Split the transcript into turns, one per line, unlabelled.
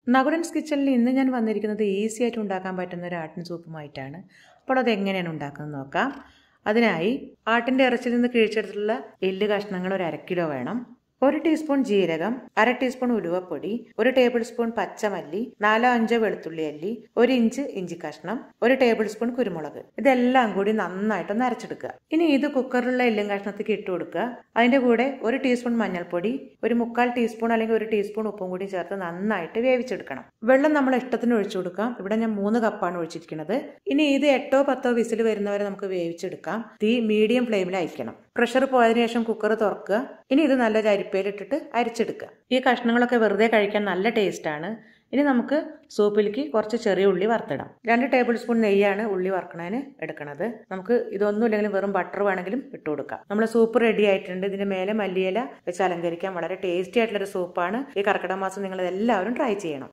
നഗുഡൻസ് കിച്ചണിൽ ഇന്ന് ഞാൻ വന്നിരിക്കുന്നത് ഈസി ആയിട്ട് ഉണ്ടാക്കാൻ പറ്റുന്ന ഒരു ആട്ടിൻ സൂപ്പുമായിട്ടാണ് അപ്പോൾ അത് എങ്ങനെയാണ് ഉണ്ടാക്കുന്നത് നോക്കാം അതിനായി ആട്ടിൻ്റെ ഇറച്ചിയിൽ നിന്ന് കിഴിച്ചെടുത്തിട്ടുള്ള എല്ല് കഷ്ണങ്ങൾ ഒരു അര കിലോ വേണം ഒരു ടീസ്പൂൺ ജീരകം അര ടീസ്പൂൺ ഉലുവപ്പൊടി ഒരു ടേബിൾ സ്പൂൺ പച്ചമല്ലി നാലോ അഞ്ചോ വെളുത്തുള്ളി അല്ലി ഒരു ഇഞ്ച് ഇഞ്ചി കഷ്ണം ഒരു ടേബിൾ സ്പൂൺ കുരുമുളക് ഇതെല്ലാം കൂടി നന്നായിട്ടൊന്ന് അരച്ചെടുക്കുക ഇനി ഇത് കുക്കറിലുള്ള എല്ലും കഷ്ണത്തേക്ക് ഇട്ട് കൊടുക്കുക അതിന്റെ കൂടെ ഒരു ടീസ്പൂൺ മഞ്ഞൾപ്പൊടി ഒരു മുക്കാൽ ടീസ്പൂൺ അല്ലെങ്കിൽ ഒരു ടീസ്പൂൺ ഉപ്പും കൂടി ചേർത്ത് നന്നായിട്ട് വേവിച്ചെടുക്കണം വെള്ളം നമ്മൾ ഇഷ്ടത്തിന് ഒഴിച്ചു കൊടുക്കാം ഇവിടെ ഞാൻ മൂന്ന് കപ്പാണ് ഒഴിച്ചിരിക്കുന്നത് ഇനി ഇത് എട്ടോ പത്തോ വിസിൽ വരുന്നവരെ നമുക്ക് വേവിച്ചെടുക്കാം തീ മീഡിയം ഫ്ലെയിമിൽ അയക്കണം പ്രഷർ പോയതിനു ശേഷം കുക്കർ തുറക്കുക ഇനി ഇത് നല്ലൊരു അരിപ്പയിലിട്ടിട്ട് അരിച്ചെടുക്കുക ഈ കഷ്ണങ്ങളൊക്കെ വെറുതെ കഴിക്കാൻ നല്ല ടേസ്റ്റാണ് ഇനി നമുക്ക് സൂപ്പിലേക്ക് കുറച്ച് ചെറിയ ഉള്ളി വറുത്തിടാം രണ്ട് ടേബിൾ സ്പൂൺ നെയ്യാണ് ഉള്ളി വറുക്കണതിന് എടുക്കുന്നത് നമുക്ക് ഇതൊന്നും ഇല്ലെങ്കിലും വെറും ബട്ടർ വേണമെങ്കിലും ഇട്ട് കൊടുക്കാം നമ്മൾ സൂപ്പ് റെഡി ആയിട്ടുണ്ട് ഇതിന്റെ മേലെ മല്ലിയില വെച്ച് അലങ്കരിക്കാൻ വളരെ ടേസ്റ്റി ആയിട്ടുള്ള ഒരു സൂപ്പാണ് ഈ കർക്കിടക മാസം നിങ്ങൾ എല്ലാവരും ട്രൈ ചെയ്യണം